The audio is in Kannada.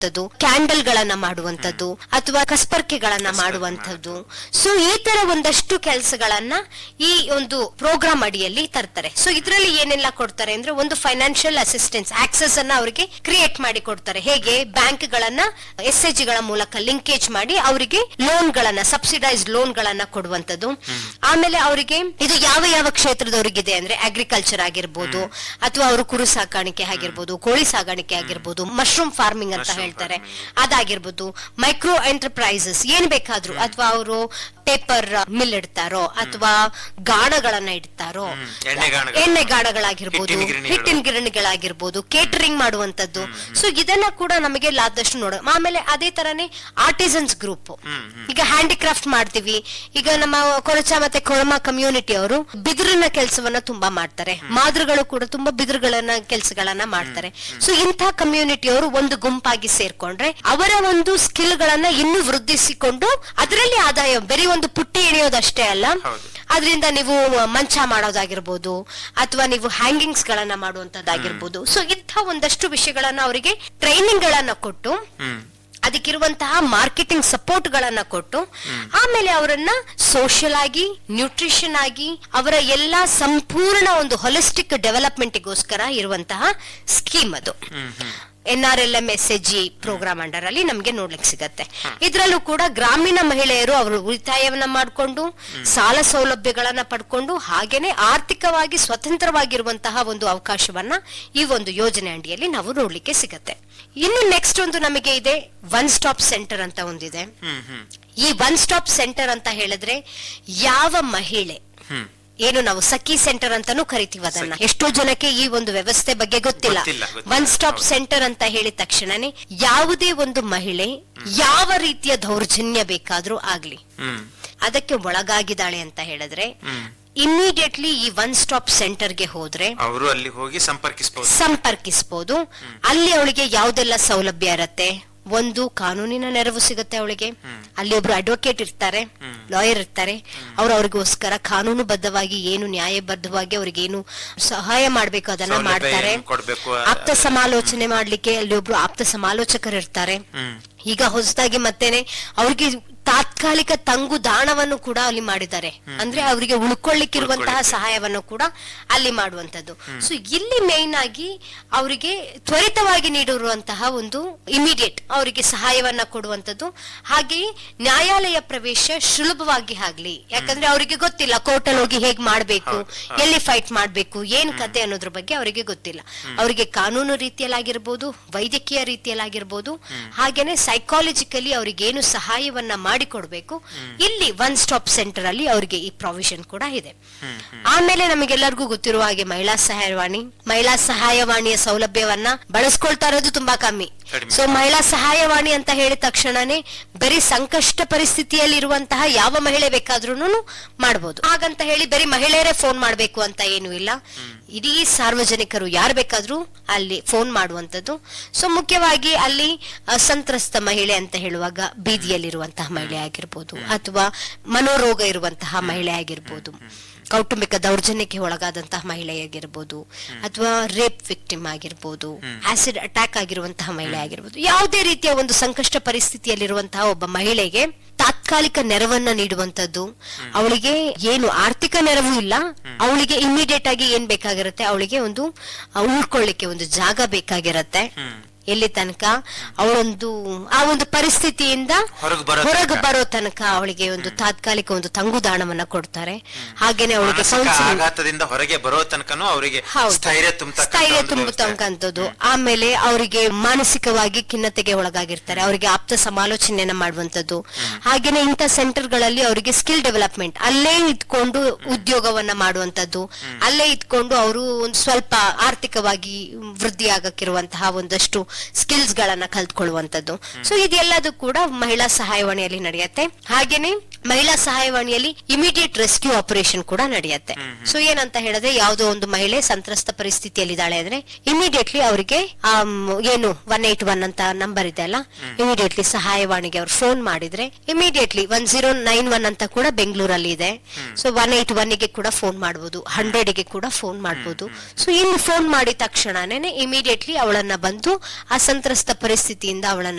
ಕ್ಯಾಂಡಲ್ ಗಳನ್ನ ಮಾಡುವಂತದ್ದು ಅಥವಾ ಕಸ್ಪರ್ಕೆಗಳನ್ನ ಮಾಡುವಂತದ್ದು ಸೊ ಈ ತರ ಒಂದಷ್ಟು ಕೆಲಸಗಳನ್ನ ಈ ಒಂದು ಪ್ರೋಗ್ರಾಮ್ ಅಡಿಯಲ್ಲಿ ತರ್ತಾರೆ ಸೊ ಇದರಲ್ಲಿ ಏನೆಲ್ಲ ಕೊಡ್ತಾರೆ ಅಂದ್ರೆ ಒಂದು ಫೈನಾನ್ಷಿಯಲ್ ಅಸಿಸ್ಟೆನ್ಸ್ ಆಕ್ಸೆಸ್ ಅನ್ನ ಅವರಿಗೆ ಕ್ರಿಯೇಟ್ ಮಾಡಿ ಕೊಡ್ತಾರೆ ಹೇಗೆ ಬ್ಯಾಂಕ್ ಗಳನ್ನ ಎಸ್ ಎಚ್ ಗಳ ಮೂಲಕ ಲಿಂಕೇಜ್ ಮಾಡಿ ಅವರಿಗೆ ಲೋನ್ ಗಳನ್ನ ಸಬ್ಸಿಡೈಸ್ ಲೋನ್ ಗಳನ್ನ ಕೊಡುವಂತದ್ದು ಆಮೇಲೆ ಅವರಿಗೆ ಇದು ಯಾವ ಯಾವ ಕ್ಷೇತ್ರದವರಿಗಿದೆ ಅಂದ್ರೆ ಅಗ್ರಿಕಲ್ಚರ್ ಆಗಿರ್ಬೋದು ಅಥವಾ ಅವರು ಕುರು ಸಾಕಾಣಿಕೆ ಆಗಿರ್ಬೋದು ಕೋಳಿ ಸಾಗಾಣಿಕೆ ಆಗಿರ್ಬೋದು ಮಶ್ರೂಮ್ ಫಾರ್ಮಿಂಗ್ ಅಂತ Mushroom ಹೇಳ್ತಾರೆ ಅದಾಗಿರ್ಬೋದು ಮೈಕ್ರೋ ಎಂಟರ್ಪ್ರೈಸಸ್ ಏನ್ ಬೇಕಾದ್ರೂ ಅಥವಾ ಅವರು ಪೇಪರ್ ಮಿಲ್ ಇಡ್ತಾರೋ ಅಥವಾ ಗಾಣಗಳನ್ನ ಇಡ್ತಾರೋ ಹ್ಮ್. ಎಣ್ಣೆಗಾಣಗಳು. ಎಣ್ಣೆಗಾಣಗಳಾಗಿರ್ಬೋದು ಹಿಟ್ಟಿನ ಗಿರಣಿಗಳು. ಹಿಟ್ಟಿನ ಗಿರಣಿಗಳಾಗಿರ್ಬೋದು ಕೇಟರಿಂಗ್ ಮಾಡುವಂತದ್ದು ಸೊ ಇದನ್ನ ಕೂಡ ನಮಗೆ ಲಾದಷ್ಟು ನೋಡ ಆಮೇಲೆ ಅದೇ ತರನೇ ಆರ್ಟಿಸನ್ಸ್ ಗ್ರೂಪ್ ಹ್ಮ್, ಈಗ ಹ್ಯಾಂಡಿಕ್ರಾಫ್ಟ್ ಮಾಡ್ತೀವಿ ಈಗ ನಮ್ಮ ಕೊರಚ ಮತ್ತೆ ಕೊಳಮ ಕಮ್ಯುನಿಟಿ ಅವರು ಬಿದಿರಿನ ಕೆಲಸವನ್ನ ತುಂಬಾ ಮಾಡ್ತಾರೆ ಮಾದೃಗಳು ಕೂಡ ತುಂಬಾ ಬಿದಿರುಗಳನ್ನ ಕೆಲಸಗಳನ್ನ ಮಾಡ್ತಾರೆ ಸೊ ಇಂಥ ಕಮ್ಯುನಿಟಿ ಅವರು ಒಂದು ಗುಂಪಾಗಿ ಸೇರ್ಕೊಂಡ್ರೆ ಅವರ ಒಂದು ಸ್ಕಿಲ್ ಗಳನ್ನ ಇನ್ನೂ ವೃದ್ಧಿಸಿಕೊಂಡು ಅದರಲ್ಲಿ ಆದಾಯ ಬರೀ ಒಂದು ಪುಟ್ಟಿ ಎಳೆಯೋದಷ್ಟೇ ಅಲ್ಲ ಹೌದು. ಅದರಿಂದ ನೀವು ಮಂಚ ಮಾಡೋದಾಗಿರ್ಬೋದು ಅಥವಾ ನೀವು ಹ್ಯಾಂಗಿಂಗ್ಸ್ ಗಳನ್ನ ಮಾಡುವಂತದ್ದಾಗಿರ್ಬೋದು ಸೊ ಇಂಥ ಒಂದಷ್ಟು ವಿಷಯಗಳನ್ನ ಅವರಿಗೆ ಟ್ರೈನಿಂಗ್ ಗಳನ್ನ ಕೊಟ್ಟು ಹ್ಮ್ ಅದಕ್ಕಿರುವಂತಹ ಮಾರ್ಕೆಟಿಂಗ್ ಸಪೋರ್ಟ್ ಗಳನ್ನ ಕೊಟ್ಟು ಆಮೇಲೆ ಅವರನ್ನ ಸೋಷಿಯಲ್ ಆಗಿ ನ್ಯೂಟ್ರಿಷನ್ ಆಗಿ ಅವರ ಎಲ್ಲಾ ಸಂಪೂರ್ಣ ಒಂದು ಹೊಲಿಸ್ಟಿಕ್ ಡೆವಲಪ್ಮೆಂಟ್ಗೋಸ್ಕರ ಇರುವಂತಹ ಸ್ಕೀಮ್ ಅದು hmm hmm N R L M S A G programme under ಅಲ್ಲಿ ನಮ್ಗೆ ನೋಡ್ಲಿಕ್ಕೆ ಸಿಗತ್ತೆ ಇದ್ರಲ್ಲೂ ಕೂಡ ಗ್ರಾಮೀಣ ಮಹಿಳೆಯರು ಅವರು ಉಳಿತಾಯವನ್ನ ಮಾಡಿಕೊಂಡು ಸಾಲ ಸೌಲಭ್ಯಗಳನ್ನ ಪಡ್ಕೊಂಡು ಹಾಗೇನೆ ಆರ್ಥಿಕವಾಗಿ ಸ್ವತಂತ್ರವಾಗಿರುವಂತಹ ಒಂದು ಅವಕಾಶವನ್ನ ಈ ಒಂದು ಯೋಜನೆ ಅಡಿಯಲ್ಲಿ ನಾವು ನೋಡ್ಲಿಕ್ಕೆ ಸಿಗತ್ತೆ ಇನ್ನು ನೆಕ್ಸ್ಟ್ ಒಂದು ನಮಗೆ ಇದೆ ಒನ್ ಸ್ಟಾಪ್ ಸೆಂಟರ್ ಅಂತ ಒಂದಿದೆ ಹ್ಮ್ ಹ್ಮ್ ಈ ಒನ್ ಸ್ಟಾಪ್ ಸೆಂಟರ್ ಅಂತ ಹೇಳಿದ್ರೆ ಯಾವ ಮಹಿಳೆ ಹ್ಮ್ ಏನು ನಾವು ಸಖಿ ಸೆಂಟರ್ ಅಂತಾನೂ ಕರಿತೀವಿ ಅದನ್ನ ಎಷ್ಟೋ ಜನಕ್ಕೆ ಈ ಒಂದು ವ್ಯವಸ್ಥೆ ಬಗ್ಗೆ ಗೊತ್ತಿಲ್ಲ ಗೊತ್ತಿಲ್ಲ, ಗೊತ್ತಿಲ್ಲ. ಒನ್ ಸ್ಟಾಪ್ ಹೌದು. ಸೆಂಟರ್ ಅಂತ ಹೇಳಿದ ತಕ್ಷಣನೇ ಯಾವುದೇ ಒಂದು ಮಹಿಳೆ ಯಾವ ರೀತಿಯ ದೌರ್ಜನ್ಯ ಬೇಕಾದ್ರೂ ಆಗ್ಲಿ ಹ್ಮ್ ಅದಕ್ಕೆ ಒಳಗಾಗಿದ್ದಾಳೆ ಅಂತ ಹೇಳಿದ್ರೆ ಹ್ಮ್ ಇಮಿಡಿಯೇಟ್ಲಿ ಈ ಒನ್ ಸ್ಟಾಪ್ ಸೆಂಟರ್ಗೆ ಹೋದ್ರೆ ಅವರು ಅಲ್ಲಿ ಹೋಗಿ ಸಂಪರ್ಕಿಸಬಹುದು ಸಂಪರ್ಕಿಸಬಹುದು ಅಲ್ಲಿ ಅವಳಿಗೆ ಯಾವ್ದೆಲ್ಲ ಸೌಲಭ್ಯ ಇರತ್ತೆ ಒಂದು ಕಾನೂನಿನ ನೆರವು ಸಿಗುತ್ತೆ ಅವಳಿಗೆ ಅಲ್ಲಿ ಒಬ್ರು ಅಡ್ವೊಕೇಟ್ ಇರ್ತಾರೆ ಲಾಯರ್ ಇರ್ತಾರೆ ಅವ್ರು ಅವ್ರಿಗೋಸ್ಕರ ಕಾನೂನುಬದ್ಧವಾಗಿ ಏನು ನ್ಯಾಯಬದ್ಧವಾಗಿ ಅವ್ರಿಗೆ ಏನು ಸಹಾಯ ಮಾಡ್ಬೇಕು ಅದನ್ನ ಸೌಲಭ್ಯ ಮಾಡ್ತಾರೆ ಏನ್ ಕೊಡ್ಬೇಕು, ಆಪ್ತ ಸಮಾಲೋಚನೆ ಮಾಡ್ಲಿಕ್ಕೆ ಅಲ್ಲಿ ಒಬ್ರು ಆಪ್ತ ಸಮಾಲೋಚಕರು ಇರ್ತಾರೆ ಹ್ಮ್ ಈಗ ಹೊಸದಾಗಿ ಮತ್ತೇನೆ ಅವ್ರಿಗೆ ತಾತ್ಕಾಲಿಕ ತಂಗು ದಾಣವನ್ನು ಕೂಡ ಅಲ್ಲಿ ಮಾಡಿದ್ದಾರೆ ಅಂದ್ರೆ ಅವರಿಗೆ ಉಳ್ಕೊಳ್ಳಿಕ್ಕಿರುವಂತಹ ಉಳ್ಕೊಳ್ಳಿಕ್ಕೆ. ಸಹಾಯವನ್ನು ಕೂಡ ಅಲ್ಲಿ ಮಾಡುವಂತದ್ದು ಸೊ ಇಲ್ಲಿ ಮೇನ್ ಆಗಿ ಅವರಿಗೆ ತ್ವರಿತವಾಗಿ ನೀಡಿರುವಂತಹ ಒಂದು ಇಮಿಡಿಯೇಟ್ ಅವರಿಗೆ ಸಹಾಯವನ್ನ ಕೊಡುವಂತದ್ದು ಹಾಗೆಯೇ ನ್ಯಾಯಾಲಯ ಪ್ರವೇಶ ಸುಲಭವಾಗಿ ಆಗ್ಲಿ ಯಾಕಂದ್ರೆ ಅವರಿಗೆ ಗೊತ್ತಿಲ್ಲ ಕೋರ್ಟಲ್ಲಿ ಹೋಗಿ ಹೇಗ್ ಮಾಡ್ಬೇಕು ಹೌದು, ಹೌದು. ಎಲ್ಲಿ ಫೈಟ್ ಮಾಡ್ಬೇಕು ಏನ್ ಕತೆ ಅನ್ನೋದ್ರ ಬಗ್ಗೆ ಅವರಿಗೆ ಗೊತ್ತಿಲ್ಲ ಅವರಿಗೆ ಕಾನೂನು ರೀತಿಯಲ್ಲಾಗಿರ್ಬೋದು ವೈದ್ಯಕೀಯ ರೀತಿಯಲ್ಲಾಗಿರ್ಬೋದು ಹಾಗೇನೆ ಸೈಕಾಲಜಿಕಲಿ ಅವ್ರಿಗೆ ಏನು ಸಹಾಯವನ್ನ ಮಾಡಿಕೊಡ್ಬೇಕು ಇಲ್ಲಿ ಒನ್ ಸ್ಟಾಪ್ ಸೆಂಟರ್ ಅಲ್ಲಿ ಅವರಿಗೆ ಈ ಪ್ರಾವಿಷನ್ ಕೂಡ ಇದೆ ಆಮೇಲೆ ನಮಗೆಲ್ಲರಿಗೂ ಗೊತ್ತಿರುವ ಹಾಗೆ ಮಹಿಳಾ ಸಹಾಯವಾಣಿ ಮಹಿಳಾ ಸಹಾಯವಾಣಿಯ ಸೌಲಭ್ಯವನ್ನ ಬಳಸ್ಕೊಳ್ತಾ ಇರೋದು ತುಂಬಾ ಕಮ್ಮಿ ಕಡಿಮೆ. ಸೊ ಮಹಿಳಾ ಸಹಾಯವಾಣಿ ಅಂತ ಹೇಳಿದ ತಕ್ಷಣನೇ ಬರೀ ಸಂಕಷ್ಟ ಪರಿಸ್ಥಿತಿಯಲ್ಲಿ ಇರುವಂತಹ ಯಾವ ಮಹಿಳೆ ಬೇಕಾದ್ರೂ ಮಾಡಬಹುದು ಹಾಗಂತ ಹೇಳಿ ಬರೀ ಮಹಿಳೆಯರೇ ಫೋನ್ ಮಾಡ್ಬೇಕು ಅಂತ ಏನು ಇಲ್ಲ ಇಡೀ ಸಾರ್ವಜನಿಕರು ಯಾರು ಬೇಕಾದ್ರೂ ಅಲ್ಲಿ ಫೋನ್ ಮಾಡುವಂತದ್ದು ಸೊ ಮುಖ್ಯವಾಗಿ ಅಲ್ಲಿ ಅ, ಸಂತ್ರಸ್ತ ಮಹಿಳೆ ಅಂತ ಹೇಳುವಾಗ ಬೀದಿಯಲ್ಲಿರುವಂತಹ ಮಹಿಳೆ ಆಗಿರ್ಬೋದು ಅಥವಾ ಮನೋರೋಗ ಇರುವಂತಹ ಮಹಿಳೆ ಆಗಿರ್ಬೋದು ಕೌಟುಂಬಿಕ ದೌರ್ಜನ್ಯಕ್ಕೆ ಒಳಗಾದಂತಹ ಮಹಿಳೆ ಆಗಿರ್ಬೋದು ಅಥವಾ ರೇಪ್ ವಿಕ್ಟಿಮ್ ಆಗಿರ್ಬೋದು ಆಸಿಡ್ ಅಟ್ಯಾಕ್ ಆಗಿರುವಂತಹ ಮಹಿಳೆ ಆಗಿರ್ಬೋದು ಯಾವುದೇ ರೀತಿಯ ಒಂದು ಸಂಕಷ್ಟ ಪರಿಸ್ಥಿತಿಯಲ್ಲಿರುವಂತಹ ಒಬ್ಬ ಮಹಿಳೆಗೆ ತಾತ್ಕಾಲಿಕ ನೆರವನ್ನ ನೀಡುವಂತದ್ದು ಅವಳಿಗೆ ಏನು ಆರ್ಥಿಕ ನೆರವು ಇಲ್ಲ ಅವಳಿಗೆ ಇಮಿಡಿಯೇಟ್ ಆಗಿ ಏನ್ ಬೇಕಾಗಿರುತ್ತೆ ಅವಳಿಗೆ ಒಂದು ಆ, ಉಳ್ಕೊಳ್ಳಿಕ್ಕೆ ಒಂದು ಜಾಗ ಬೇಕಾಗಿರತ್ತೆ ಎಲ್ಲಿ ತನಕ ಅವಳೊಂದು ಆ ಒಂದು ಪರಿಸ್ಥಿತಿಯಿಂದ ಹೊರಗೆ ಬರೋ ಹೊರಗೆ ತನಕ. ಬರೋ ತನಕ ಅವಳಿಗೆ ಒಂದು ತಾತ್ಕಾಲಿಕ ಒಂದು ತಂಗುದಾಣವನ್ನ ಕೊಡ್ತಾರೆ ಹಾಗೇನೆ ಅವಳಿಗೆ ಮಾನಸಿಕ ಕೌನ್ಸಿಲಿಂಗ್ ಆಘಾತದಿಂದ ಹೊರಗೆ ಬರೋ ತನಕನೂ ಅವರಿಗೆ ಹೌದು. ಸ್ಥೈರ್ಯ ತುಂಬತಕ್ಕಂಥ ಸ್ಥೈರ್ಯ ಒಂದು ವ್ಯವಸ್ಥೆ. ತುಂಬತಕ್ಕಂಥದ್ದು ಆಮೇಲೆ ಅವರಿಗೆ ಮಾನಸಿಕವಾಗಿ ಖಿನ್ನತೆಗೆ ಒಳಗಾಗಿರ್ತಾರೆ ಅವರಿಗೆ ಆಪ್ತ ಸಮಾಲೋಚನೆಯನ್ನ ಮಾಡುವಂತದ್ದು ಹಾಗೇನೆ ಇಂಥ ಸೆಂಟರ್ ಗಳಲ್ಲಿ ಅವರಿಗೆ ಸ್ಕಿಲ್ ಡೆವಲಪ್ಮೆಂಟ್ ಅಲ್ಲೇ ಇದ್ಕೊಂಡು ಉದ್ಯೋಗವನ್ನ ಮಾಡುವಂತದ್ದು ಅಲ್ಲೇ ಇದ್ಕೊಂಡು ಅವರು ಒಂದು ಸ್ವಲ್ಪ ಆರ್ಥಿಕವಾಗಿ ವೃದ್ಧಿ ಆಗಕ್ಕಿರುವಂತಹ ಒಂದಷ್ಟು ಸ್ಕಿಲ್ಸ್ ಗಳನ್ನ ಕಲ್ತ್ಕೊಳ್ಳುವಂತದ್ದು ಸೊ ಇದೆಲ್ಲದೂ ಕೂಡ ಮಹಿಳಾ ಸಹಾಯವಾಣಿಯಲ್ಲಿ ನಡೆಯುತ್ತೆ ಹಾಗೇನೆ ಮಹಿಳಾ ಸಹಾಯವಾಣಿಯಲ್ಲಿ ಇಮಿಡಿಯೇಟ್ ರೆಸ್ಕ್ಯೂ ಆಪರೇಷನ್ ಕೂಡ ನಡೆಯುತ್ತೆ ಸೊ ಏನಂತ ಹೇಳಿದ್ರೆ ಯಾವುದೋ ಒಂದು ಮಹಿಳೆ ಸಂತ್ರಸ್ತ ಪರಿಸ್ಥಿತಿಯಲ್ಲಿದ್ದಾಳೆ ಅಂದ್ರೆ ಇಮಿಡಿಯೇಟ್ಲಿ ಅವರಿಗೆ ಏನು ಒನ್ ಏಟ್ ಒನ್ ಅಂತ ನಂಬರ್ ಇದೆ ಅಲ್ಲ ಇಮಿಡಿಯೇಟ್ಲಿ ಸಹಾಯವಾಣಿಗೆ ಅವ್ರು ಫೋನ್ ಮಾಡಿದ್ರೆ immediately one zero nine one ಅಂತ ಕೂಡ ಬೆಂಗಳೂರಲ್ಲಿ ಇದೆ ಸೊ ಒನ್ ಏಟ್ ಒನ್ ಗೆ ಕೂಡ ಫೋನ್ ಮಾಡಬಹುದು ಹಂಡ್ರೆಡ್ ಗೆ ಕೂಡ ಫೋನ್ ಮಾಡಬಹುದು ಸೊ ಇಲ್ಲಿ ಫೋನ್ ಮಾಡಿದ ತಕ್ಷಣನೇ ಇಮಿಡಿಯೇಟ್ಲಿ ಅವಳನ್ನ ಬಂದು ಅಸಂತ್ರಸ್ತ ಪರಿಸ್ಥಿತಿಯಿಂದ ಅವಳನ್ನ